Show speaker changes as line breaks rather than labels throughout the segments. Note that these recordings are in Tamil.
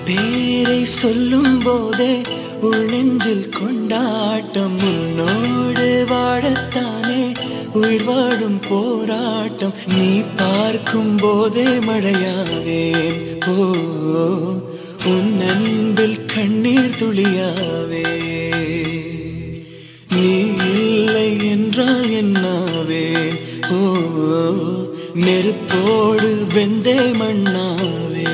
பேரை சொல்லும் போதே உள் நெஞ்சில் கொண்டாட்டம் உன்னோடு வாழத்தானே உயிர் வாழும் போராட்டம் நீ பார்க்கும் போதே மழையாவேன் ஓ உன் அன்பில் கண்ணீர் துளியாவே நீ இல்லை என்றால் என்னாவேன் ஓ நெருப்போடு வெந்தே மண்ணாவே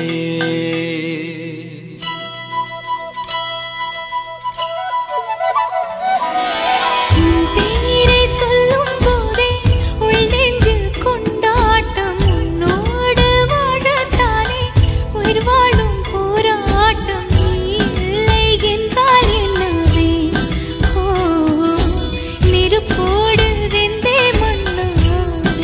உன் பேரை சொல்லும் போதே உள் நெஞ்சில் கொண்டாட்டம் உன்னோடு வாழத்தானே உயிர் வாழும் போராட்டம் நீ இல்லை என்றால் என்னவே ஓ நெருப்போடு வெந்தே மண்ணாவே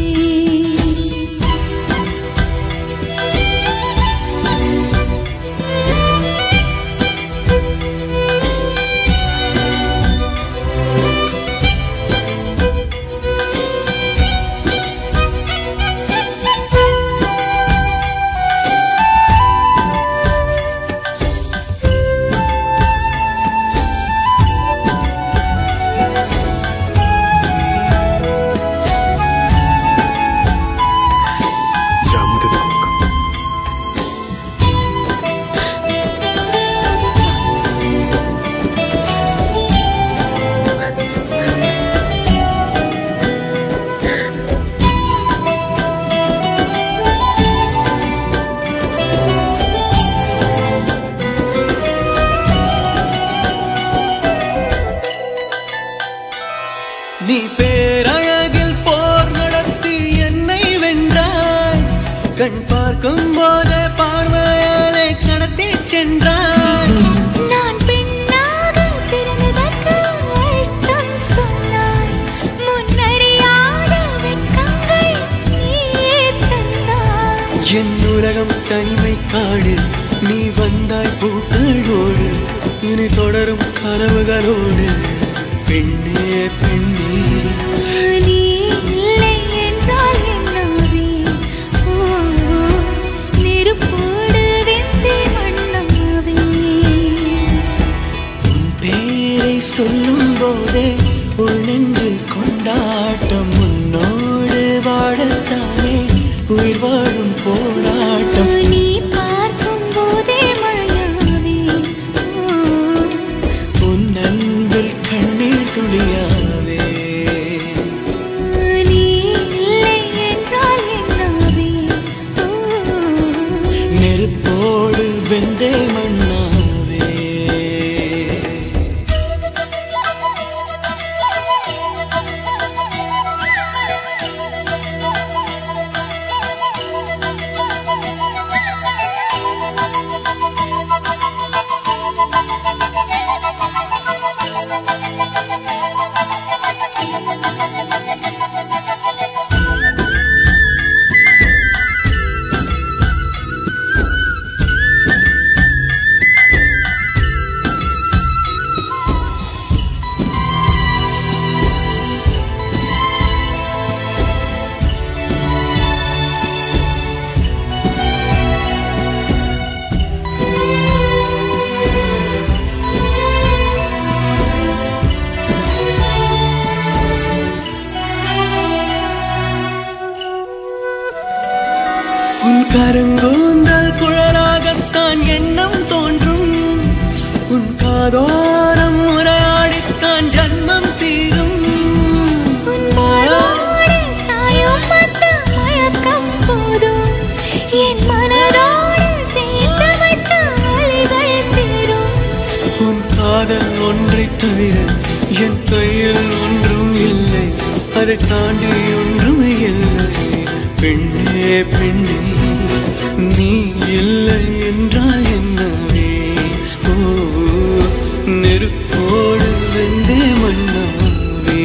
ஜாமுதபாக்
நீ பேரழகில் போர் நடத்தி என்னை வென்றாய் கண் பார்க்கும் போதே பார்வையாலே கடத்தி சென்றாய்
நான் பெண்ணாக பிறந்ததற்கு அர்த்தம் சொன்னாய் முன்னறியாத வெட்கங்கள் நீயே தந்தாய்
என் உலகம் தனிமை காடு நீ வந்தாய் பூக்களோடு இனி தொடரும் கனவுகளோடு பெண்ணே பெண்ணே
நீ இல்லை என்றால் என்னாவே ஓ நெருப்போடு வெந்தே மண்ணாவே
உன் பேரை சொல்லும் போதே உள் நெஞ்சில் கொண்டாட்டம் உன்னோடு வாழத்தானே உயிர் வாழும் போராட்டம்
நீ பார்க்கும் போதே மழையாவே ஓ
உன் அன்பில் கண்ணீர் துளியாவே
நீ இல்லை என்றால் என்னாவே ஓ
நெருப்போடு வெந்தே மண்ணாவே உன் கருங்கூந்தல் குழலாகத்தான் எண்ணம் தோன்றும் உன் காதோரம் உரையாடித்தான் ஜன்மம் தீரும்
உன் மாறோடு சாயம் பார்த்த மயக்கம் போதும் என் மனதோடு சேர்த்து வைத்த அலைகள் தீரும்
உன் காதல் ஒன்றை தவிர என் கையில் ஒன்றும் இல்லை அதை தாண்டி ஒன்றும் இல்லை பெண்ணே பெண்ணே நீ இல்லை என்றால் என்னவே ஓ நெருப்போடு வெந்தே மண்ணாவே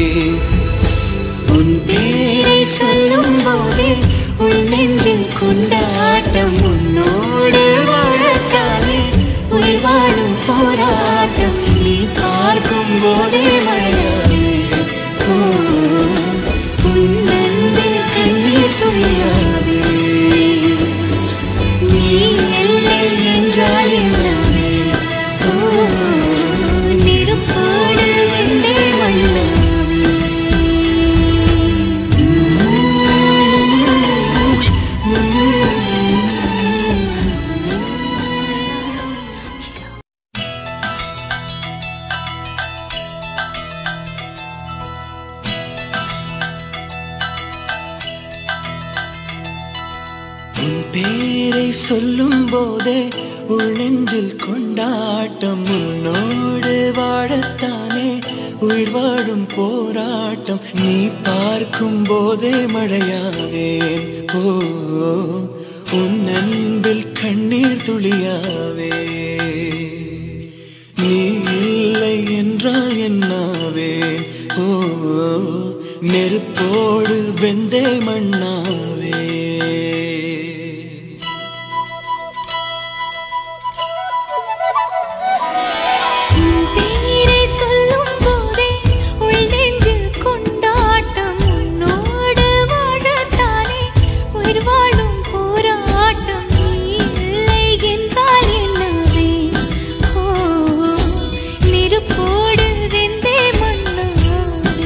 உன் பேரை சொல்லும் போதே உன் நெஞ்சில் கொண்டாட்டம் உன்னோடு வாழத்தானே உயிர் வாழும் போராட்டம் நீ பார்க்கும் போதே மழையாவே ஓ, உன் அன்பில் கண்ணீர் துளியாவே நீ இல்லை என்று பேரை சொல்லும் போதே உள் நெஞ்சில் கொண்டாட்டம் உன்னோடு வாழத்தானே உயிர் வாழும் போராட்டம் நீ பார்க்கும் போதே மழையாவேன் ஓ உன் அன்பில் கண்ணீர் துளியாவே நீ இல்லை என்றால் என்னாவே ஓ நெருப்போடு வெந்தே மண்ணாவே
உன் பேரை சொல்லும் போதே உள் நெஞ்சில் கொண்டாட்டம் உன்னோடு வாழத்தானே உயிர் வாழும் போராட்டம் நீ இல்லை என்றால் என்னவே ஓ நெருப்போடு வெந்தே மண்ணாவே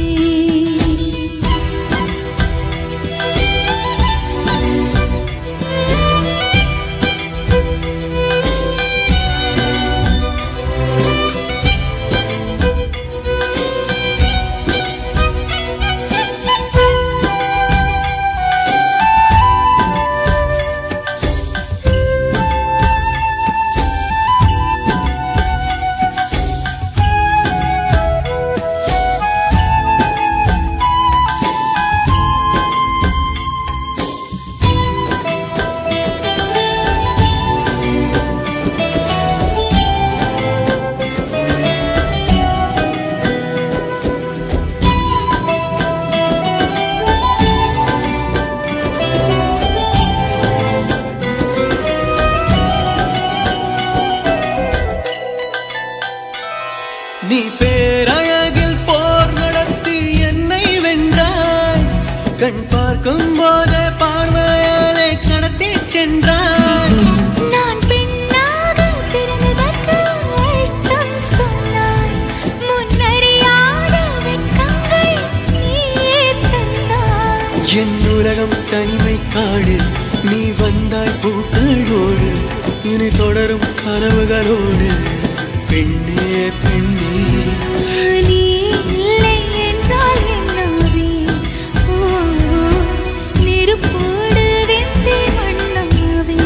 நீ பேரழகில் போர் நடத்தி என்னை வென்றாய் கண் பார்க்கும் போதே பார்வையாலே கடத்தி சென்றாய்
நான் பெண்ணாக பிறந்ததற்கு அர்த்தம் சொன்னாய் முன்னறியாத வெட்கங்கள் நீயே தந்தாய்
என் உலகம் தனிமை காடு நீ வந்தாய் பூக்களோடு இனி தொடரும் கனவுகளோடு பெண்ணே பெண்ணே
நீ இல்லை என்றால் என்னாவே ஓ நெருப்போடு வெந்தே மண்ணாவே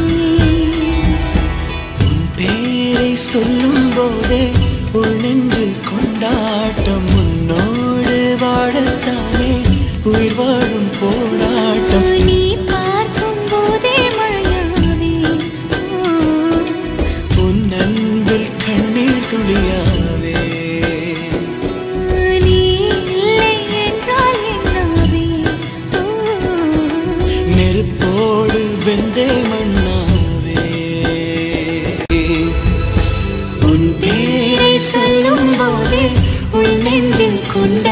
உன் பேரை சொல்லும் போதே உள் நெஞ்சில் கொண்டாட்டம் உன்னோடு வாழத்தானே உயிர் வாழும் போராட்டம்
நீ பார்க்கும் போதே மழையாவே ஓ
உன் அன்பில் கண்ணீர் துளியாவே
நீ இல்லை என்றால் என்னாவே ஓ
நெருப்போடு வெந்தே மண்ணாவே உன் பேரை சொல்லும் போதே உள் நெஞ்சில் கொண்ட